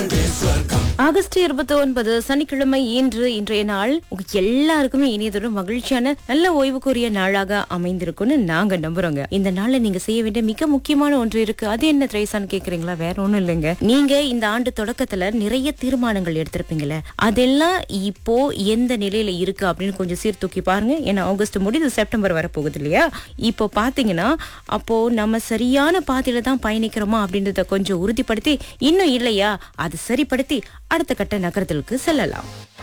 August இருபத்தி ஒன்பது சனிக்கிழமை இன்று இன்றைய நாள் உங்க எல்லாருக்குமே இனியதோட மகிழ்ச்சியான நல்ல ஓய்வுக்குரிய நாளாக அமைந்திருக்கும்னு நாங்க நம்புறோங்க இந்த நாள்ல நீங்க செய்ய வேண்டிய மிக முக்கியமான ஒன்று இருக்கு அது என்ன திரைசான்னு கேக்குறீங்களா வேற ஒண்ணும் இல்லைங்க நீங்க இந்த ஆண்டு தொடக்கத்துல நிறைய தீர்மானங்கள் எடுத்திருப்பீங்கல்ல அதெல்லாம் இப்போ எந்த நிலையில இருக்கு அப்படின்னு கொஞ்சம் சீர்தூக்கி பாருங்க ஏன்னா ஆகஸ்ட் முடிந்து செப்டம்பர் வரப்போகுது இல்லையா இப்போ பாத்தீங்கன்னா அப்போ நம்ம சரியான பாதையில தான் பயணிக்கிறோமா அப்படின்றத கொஞ்சம் உறுதிப்படுத்தி இன்னும் இல்லையா அது சரிப்படுத்தி அடுத்த கட்ட நகரத்திற்கு செல்லலாம்